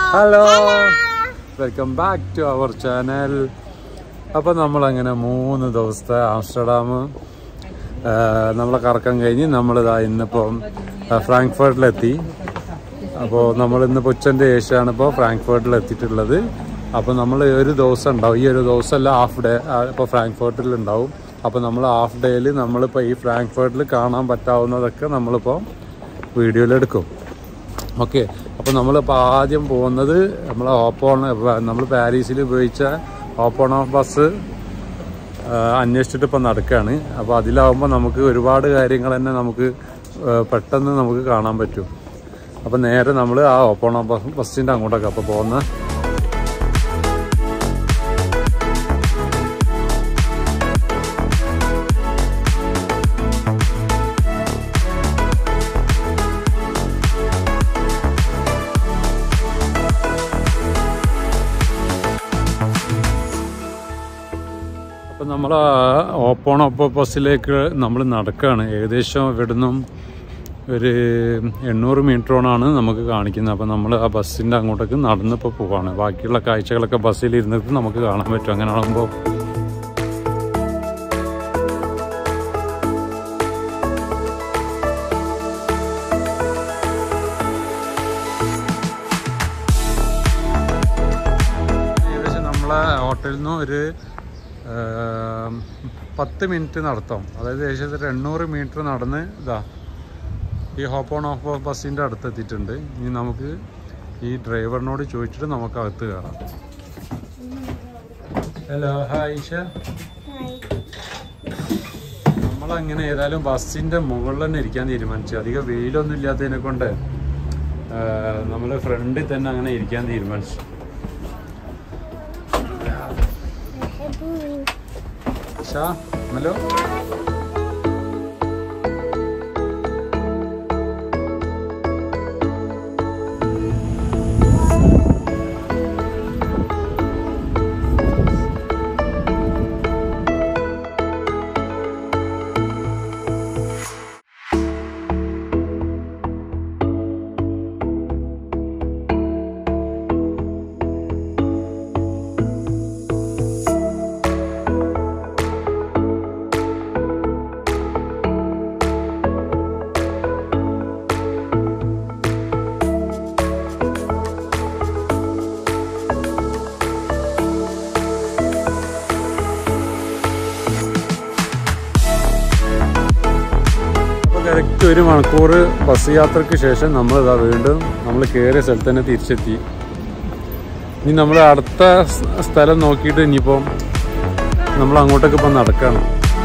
Hello welcome back to our channel അപ്പോൾ നമ്മളങ്ങനെ മൂന്ന് ദിവസത്തെ ആംസ്റ്റർഡാം ആ, നമ്മളെ കറക്കം കഴിഞ്ഞ് നമ്മളിതാ ഇന്നിപ്പം ആ, ഫ്രാങ്ക്ഫർട്ടിലെത്തി അപ്പോൾ നമ്മൾ ഇന്ന് ഉച്ചൻ്റെ ശേഷമാണ് ഇപ്പോൾ ഫ്രാങ്ക്ഫർട്ടിൽ എത്തിയിട്ടുള്ളത് അപ്പോൾ നമ്മൾ ഒരു ദിവസം ഉണ്ടാവും ഈ ഒരു ദിവസമല്ല ഹാഫ് ഡേ ഇപ്പോൾ ഫ്രാങ്ക്ഫർട്ടിൽ ഉണ്ടാവും അപ്പോൾ നമ്മൾ ഹാഫ് ഡേയിൽ നമ്മളിപ്പോൾ ഈ ഫ്രാങ്ക്ഫർട്ടിൽ കാണാൻ പറ്റാവുന്നതൊക്കെ നമ്മളിപ്പോൾ വീഡിയോയിലെടുക്കും ഓക്കെ അപ്പോൾ നമ്മളിപ്പോൾ ആദ്യം പോകുന്നത് നമ്മൾ ഓപ്പോൺ നമ്മൾ പാരീസിൽ ഉപയോഗിച്ച ഓപ്പോൺ ഓഫ് ബസ് അന്വേഷിച്ചിട്ട് ഇപ്പം നടക്കുകയാണ് അപ്പോൾ അതിലാവുമ്പോൾ നമുക്ക് ഒരുപാട് കാര്യങ്ങൾ തന്നെ നമുക്ക് ആ, പെട്ടെന്ന് നമുക്ക് കാണാൻ പറ്റും അപ്പോൾ നേരെ നമ്മൾ ആ ഓപ്പോൺ ഓഫ് ബസ്സിൻ്റെ അങ്ങോട്ടൊക്കെ അപ്പോൾ പോകുന്ന അപ്പം നമ്മൾ ഓപ്പോൺ ഒപ്പ ബസ്സിലേക്ക് നമ്മൾ നടക്കുകയാണ് ഏകദേശം ഇവിടുന്നും ഒരു എണ്ണൂറ് മീറ്ററോണാണ് നമുക്ക് കാണിക്കുന്നത് അപ്പം നമ്മൾ ആ ബസ്സിൻ്റെ അങ്ങോട്ടേക്ക് നടന്നിപ്പോൾ പോവാണ് ബാക്കിയുള്ള കാഴ്ചകളൊക്കെ ബസ്സിൽ ഇരുന്നിട്ട് നമുക്ക് കാണാൻ പറ്റും അങ്ങനെ ആകുമ്പോൾ ഏകദേശം നമ്മളെ ഹോട്ടലിൽ നിന്ന് ഒരു ആം, പത്ത് മിനിറ്റ് നടത്താം അതായത് ഏകദേശം ഒരു എണ്ണൂറ് മീറ്റർ നടന്ന് ഇതാ ഈ ഹോപ്പ് ഓൺ ഓഫ് ബസ്സിൻ്റെ അടുത്ത് എത്തിയിട്ടുണ്ട് ഇനി നമുക്ക് ഈ ഡ്രൈവറിനോട് ചോദിച്ചിട്ട് നമുക്ക് അകത്ത് കയറാം ഹലോ ഹായ് ഈശ നമ്മളങ്ങനെ ഏതായാലും ബസ്സിൻ്റെ മുകളിൽ തന്നെ ഇരിക്കാൻ തീരുമാനിച്ചു അധികം വെയിലൊന്നും ഇല്ലാത്തതിനെ കൊണ്ട് നമ്മൾ ഫ്രണ്ടിൽ തന്നെ അങ്ങനെ ഇരിക്കാൻ തീരുമാനിച്ചു ഷാ ഹലോ അപ്പോൾ കറക്റ്റ് ഒരു മണിക്കൂർ ബസ് യാത്രയ്ക്ക് ശേഷം നമ്മൾ ഇതാ വീണ്ടും നമ്മൾ കയറിയ സ്ഥലത്ത് തന്നെ തിരിച്ചെത്തി ഇനി നമ്മൾ അടുത്ത സ് സ്ഥലം നോക്കിയിട്ട് ഇനിയിപ്പം നമ്മൾ അങ്ങോട്ടേക്ക് ഇപ്പം നടക്കണം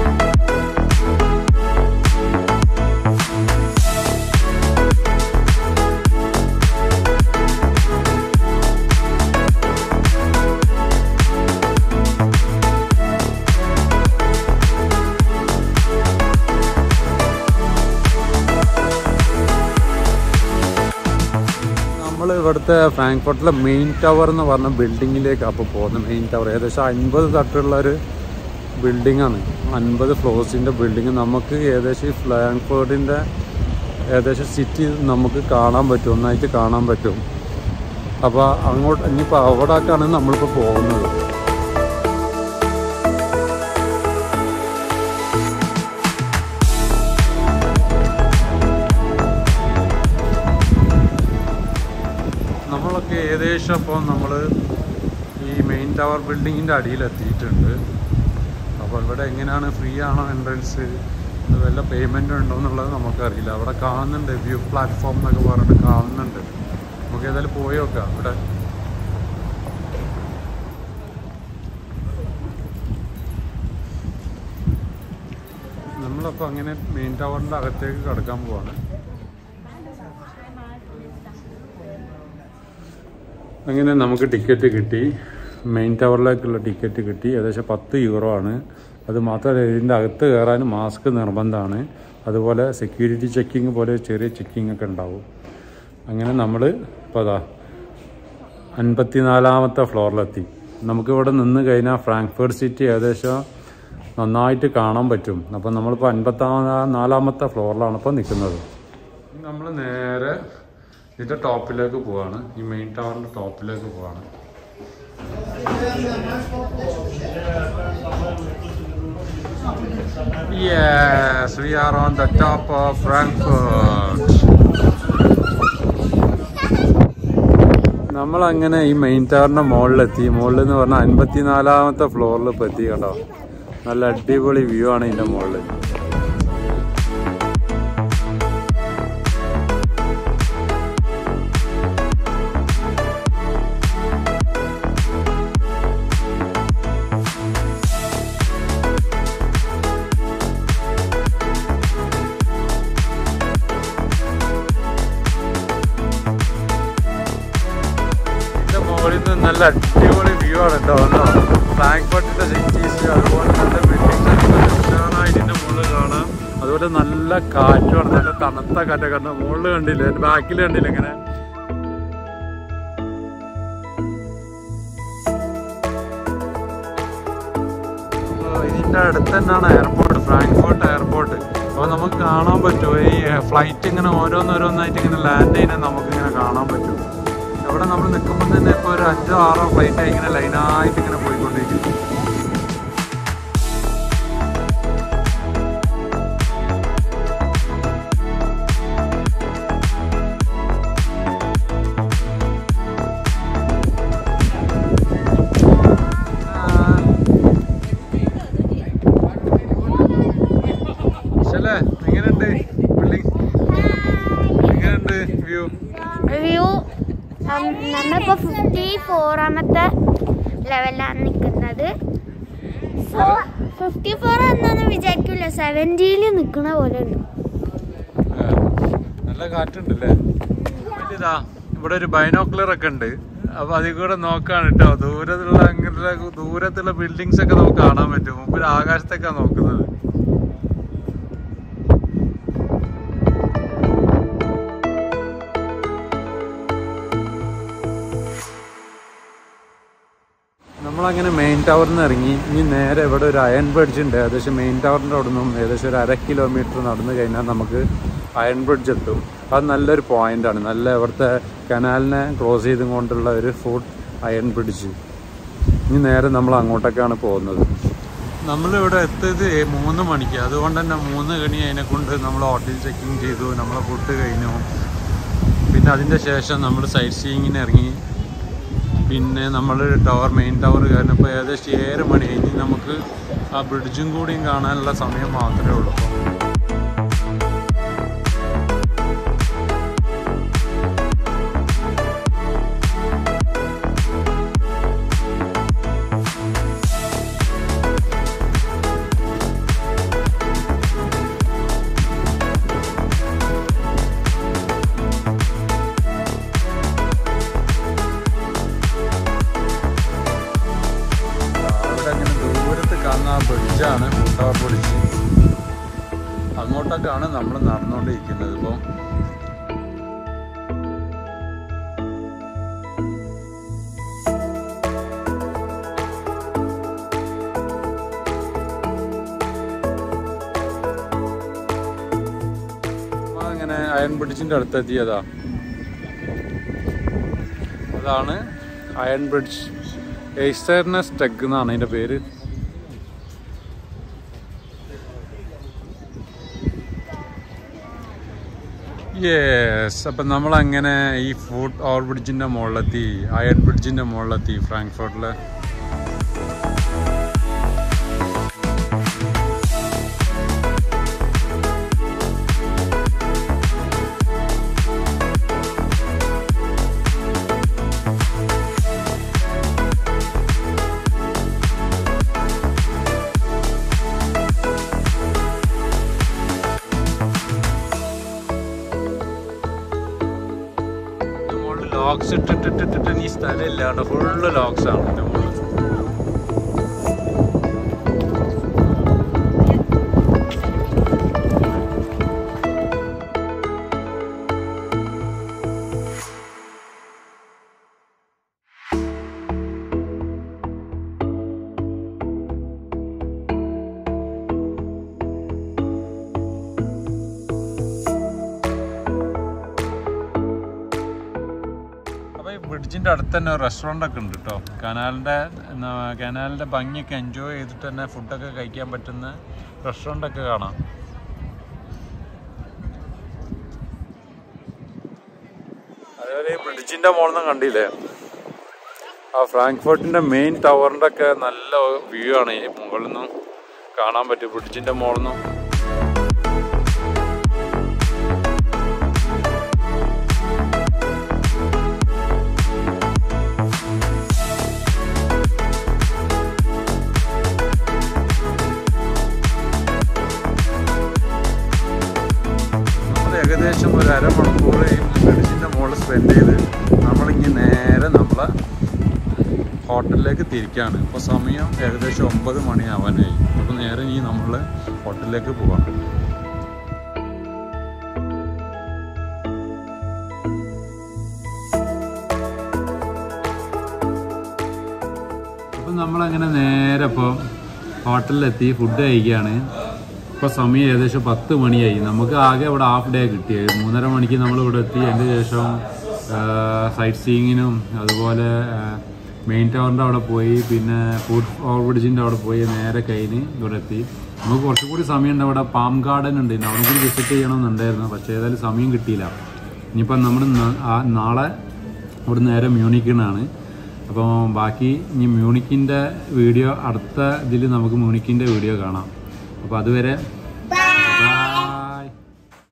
നമ്മൾ ഇവിടുത്തെ ഫ്രാങ്ക്ഫർട്ടിലെ മെയിൻ ടവർ എന്ന് പറഞ്ഞ ബിൽഡിങ്ങിലേക്ക് അപ്പോൾ പോകുന്നത് മെയിൻ ടവർ ഏകദേശം അൻപത് തട്ടുള്ള ഒരു ബിൽഡിംഗ് ആണ് അൻപത് ഫ്ലോർസിൻ്റെ ബിൽഡിങ് നമുക്ക് ഏകദേശം ഈ ഫ്രാങ്ക്ഫർട്ടിൻ്റെ ഏകദേശം സിറ്റി നമുക്ക് കാണാൻ പറ്റും ഒന്നായിട്ട് കാണാൻ പറ്റും അപ്പോൾ അങ്ങോട്ട് ഇനിയിപ്പോൾ അവിടേക്കാണ് നമ്മളിപ്പോൾ പോകുന്നത് നമ്മളൊക്കെ ഏകദേശം അപ്പോൾ നമ്മൾ ഈ മെയിൻ ടവർ ബിൽഡിങ്ങിൻ്റെ അടിയിൽ എത്തിയിട്ടുണ്ട് അപ്പോൾ ഇവിടെ എങ്ങനെയാണ് ഫ്രീ ആണോ എൻട്രൻസ് വല്ല പേയ്മെൻ്റ് ഉണ്ടോ എന്നുള്ളത് നമുക്കറിയില്ല അവിടെ കാണുന്നുണ്ട് വ്യൂ പ്ലാറ്റ്ഫോം എന്നൊക്കെ പറഞ്ഞിട്ട് കാണുന്നുണ്ട് നമുക്ക് ഏതായാലും പോയി നോക്കാം ഇവിടെ നമ്മളപ്പോൾ അങ്ങനെ മെയിൻ ടവറിൻ്റെ അകത്തേക്ക് കടക്കാൻ പോവാണ് അങ്ങനെ നമുക്ക് ടിക്കറ്റ് കിട്ടി മെയിൻ ടവറിലേക്കുള്ള ടിക്കറ്റ് കിട്ടി ഏകദേശം പത്ത് യൂറോ ആണ് അത് മാത്രമല്ല ഇതിൻ്റെ അകത്ത് കയറാൻ മാസ്ക് നിർബന്ധമാണ് അതുപോലെ സെക്യൂരിറ്റി ചെക്കിങ് പോലെ ചെറിയ ചെക്കിംഗ് ഒക്കെ ഉണ്ടാവും അങ്ങനെ നമ്മൾ ഇപ്പോൾ അതാ അൻപത്തിനാലാമത്തെ ഫ്ലോറിലെത്തി നമുക്കിവിടെ നിന്ന് കഴിഞ്ഞാൽ ഫ്രാങ്ക്ഫർട്ട് സിറ്റി ഏകദേശം നന്നായിട്ട് കാണാൻ പറ്റും അപ്പം നമ്മളിപ്പോൾ അൻപത്തി നാലാമത്തെ ഫ്ലോറിലാണ് ഇപ്പോൾ നിൽക്കുന്നത് നമ്മൾ നേരെ ഇതിന്റെ ടോപ്പിലേക്ക് പോവാണ് ഈ മെയിൻ ടവറിന്റെ ടോപ്പിലേക്ക് പോവാണ് Yes, we are on the top of Frankfurt. നമ്മൾ അങ്ങനെ ഈ മെയിൻ ടവറിന്റെ മുകളിലെത്തി മുകളിൽ എന്ന് പറഞ്ഞാൽ അൻപത്തിനാലാമത്തെ ഫ്ലോറിൽ ഇപ്പൊ എത്തി കേട്ടോ നല്ല അടിപൊളി വ്യൂ ആണ് ഇതിന്റെ മുകളിൽ ഇതിന്റെ മുകളിൽ നിന്ന് നല്ല അടിപൊളി വ്യൂ ആണ് കേട്ടോ കേട്ടോ ഫ്രാങ്ക്ഫർട്ടിന്റെ സിറ്റീസ് അതുപോലെ നല്ല ബിൽഡിങ്സ് ഉഷാറായിട്ട് ഇതിന്റെ മുകളിൽ കാണാം അതുപോലെ നല്ല കാറ്റുമാണ് നല്ല തണുത്ത കാറ്റ് കണ്ട മുകളിൽ കണ്ടില്ലേ ബാക്കിൽ കണ്ടില്ലേ ഇങ്ങനെ അപ്പൊ ഇതിന്റെ അടുത്ത് തന്നെയാണ് എയർപോർട്ട് ഫ്രാങ്ക്ഫർട്ട് എയർപോർട്ട് അപ്പോൾ നമുക്ക് കാണാൻ പറ്റുമോ ഈ ഫ്ലൈറ്റ് ഇങ്ങനെ ഓരോന്നോരോന്നായിട്ട് ഇങ്ങനെ ലാൻഡ് ചെയ്യുന്നത് നമുക്ക് ഇങ്ങനെ കാണാൻ പറ്റും അവിടെ നമ്മൾ നിൽക്കുമ്പോൾ തന്നെ ഇപ്പോൾ ഒരു അഞ്ചോ ആറോ ഫ്ലൈറ്റ് ഇങ്ങനെ ലൈനായിട്ട് ഇങ്ങനെ പോയിക്കൊണ്ടിരിക്കും ശല്ലേ എങ്ങനെയുണ്ട് ബിൽഡിംഗ് എങ്ങനെയുണ്ട് വ്യൂ വ്യൂ നമ്മളിപ്പോ ഫിഫ്റ്റി ഫോറാമത്തെ ലെവലിലാണ് നിൽക്കുന്നത് സോ ഫിഫ്റ്റി ഫോർ എന്നാന്ന് വിചാരിക്കില്ല സെവൻറ്റിയിൽ നിൽക്കുന്ന പോലെ ഉണ്ട് നല്ല കാറ്റുണ്ടല്ലേ പിന്നെ ഇതാ ഇവിടെ ഒരു ബൈനോക്കുലർ ഒക്കെ ഉണ്ട് അപ്പൊ അതിൽ കൂടെ നോക്കാണ് കേട്ടോ ദൂരത്തുള്ള അങ്ങനെ ദൂരത്തുള്ള ബിൽഡിങ്സ് ഒക്കെ നമുക്ക് കാണാൻ പറ്റും മുമ്പിൽ ആകാശത്തേക്കാണ് നോക്കുന്നത് നമ്മളങ്ങനെ മെയിൻ ടവറിൽ നിന്ന് ഇറങ്ങി ഇനി നേരെ ഇവിടെ ഒരു അയൺ ബ്രിഡ്ജ് ഉണ്ട് ഏകദേശം മെയിൻ ടവറിൻ്റെ അവിടെ നിന്നും ഏകദേശം ഒരു അര കിലോമീറ്റർ നടന്നു കഴിഞ്ഞാൽ നമുക്ക് അയൺ ബ്രിഡ്ജ് എത്തും അത് നല്ലൊരു പോയിന്റാണ് നല്ല ഇവിടുത്തെ കനാലിനെ ക്രോസ് ചെയ്തും കൊണ്ടുള്ള ഒരു ഫുഡ് അയൺ ബ്രിഡ്ജ് ഇനി നേരെ നമ്മൾ അങ്ങോട്ടേക്കാണ് പോകുന്നത് നമ്മളിവിടെ എത്തിയത് മൂന്ന് മണിക്ക് അതുകൊണ്ട് തന്നെ മൂന്ന് കണി അതിനെ കൊണ്ട് നമ്മൾ ഹോട്ടൽ ചെക്കിങ് ചെയ്തു നമ്മളെ ഫുഡ് കഴിഞ്ഞു പിന്നെ അതിൻ്റെ ശേഷം നമ്മൾ സൈറ്റ് സീയിങ്ങിന് ഇറങ്ങി പിന്നെ നമ്മൾ ടവർ മെയിൻ ടവർ കയറിനപ്പോൾ ഏകദേശം ഏഴ് മണി ഇനി നമുക്ക് ആ ബ്രിഡ്ജും കൂടിയും കാണാനുള്ള സമയം മാത്രമേ ഉള്ളൂ അവിടെ അങ്ങനെ ദൂരത്ത് കാണുന്ന ആ ബ്രിഡ്ജാണ് ടവർ ബ്രിഡ്ജ് അങ്ങോട്ടൊക്കെയാണ് നമ്മൾ നടന്നുകൊണ്ടിരിക്കുന്നത് ഇപ്പോൾ അങ്ങനെ അയൺ ബ്രിഡ്ജിന്റെ അടുത്തെത്തിയതാ അതാണ് അയൺ ബ്രിഡ്ജ് എയ്സ്റ്റർനെസ് ടെഗ് എന്നാണ് അതിന്റെ പേര് യെസ് അപ്പം നമ്മളങ്ങനെ ഈ ഫുഡ് ഓവർ ബ്രിഡ്ജിന്റെ മുകളിലെത്തി അയൺ ബ്രിഡ്ജിന്റെ മുകളിലെത്തി ഫ്രാങ്ക്ഫർട്ടില് മുകളിൽ ലോക്സ് ഇട്ടിട്ടിട്ടിട്ട് ഈ സ്ഥലം ഇല്ലാണ്ട് ഫുള്ള് ലോക്സ് ആണ് ഇതിന്റെ മുകളിൽ ഈ ബ്രിഡ്ജിന്റെ അടുത്ത് തന്നെ ഒരു റെസ്റ്റോറൻ്റ് ഒക്കെ ഉണ്ട് കേട്ടോ കനാലിന്റെ എന്നാ, കനാലിന്റെ ഭംഗിയൊക്കെ എൻജോയ് ചെയ്തിട്ട് തന്നെ ഫുഡൊക്കെ കഴിക്കാൻ പറ്റുന്ന റെസ്റ്റോറൻ്റ് ഒക്കെ കാണാം അതേപോലെ ഈ ബ്രിഡ്ജിന്റെ മുകളിൽ നിന്ന് കണ്ടില്ലേ ആ ഫ്രാങ്ക്ഫർട്ടിന്റെ മെയിൻ ടവറിന്റെ ഒക്കെ നല്ല വ്യൂ ആണ് ഈ മുകളിൽ നിന്നും കാണാൻ പറ്റും ബ്രിഡ്ജിന്റെ മുകളിൽ നിന്നും നമ്മൾ ഏകദേശം ഒരു അരമണിക്കൂർ ഈ ബ്രിഡ്ജിന്റെ മുകളിൽ സ്പെൻഡ് ചെയ്ത് നമ്മളിങ്ങി നേരെ നമ്മളെ ഹോട്ടലിലേക്ക് തിരിക്കാണ് ഇപ്പോൾ സമയം ഏകദേശം ഒമ്പത് മണിയാവാനായി അപ്പോൾ നേരെ ഇനി നമ്മൾ ഹോട്ടലിലേക്ക് പോവാം അപ്പം നമ്മളങ്ങനെ നേരെ ഇപ്പോൾ ഹോട്ടലിലെത്തി ഫുഡ് കഴിക്കുകയാണ് ഇപ്പോൾ സമയം ഏകദേശം പത്ത് മണിയായി നമുക്ക് ആകെ ഇവിടെ ഹാഫ് ഡേ കിട്ടിയത് മൂന്നര മണിക്ക് നമ്മൾ ഇവിടെ എത്തി അതിൻ്റെ ശേഷം സൈറ്റ് സീയിങ്ങിനും അതുപോലെ മെയിൻ ടവറിൻ്റെ അവിടെ പോയി പിന്നെ ഫുഡ് ഓവർ ബ്രിഡ്ജിൻ്റെ അവിടെ പോയി നേരെ കഴിഞ്ഞ് ഇവിടെ എത്തി നമുക്ക് കുറച്ചും കൂടി സമയമുണ്ട് അവിടെ പാം ഗാർഡൻ ഉണ്ട് ഇനി അവിടെ കൂടി വിസിറ്റ് ചെയ്യണമെന്നുണ്ടായിരുന്നു പക്ഷേ ഏതായാലും സമയം കിട്ടിയില്ല ഇനിയിപ്പം നമ്മൾ നാളെ ഇവിടെ നേരെ മ്യൂണിക്കിനാണ് അപ്പോൾ ബാക്കി ഇനി മ്യൂണിക്കിൻ്റെ വീഡിയോ അടുത്ത ഇതിൽ നമുക്ക് മ്യൂണിക്കിൻ്റെ വീഡിയോ കാണാം അപ്പോൾ അതുവരെ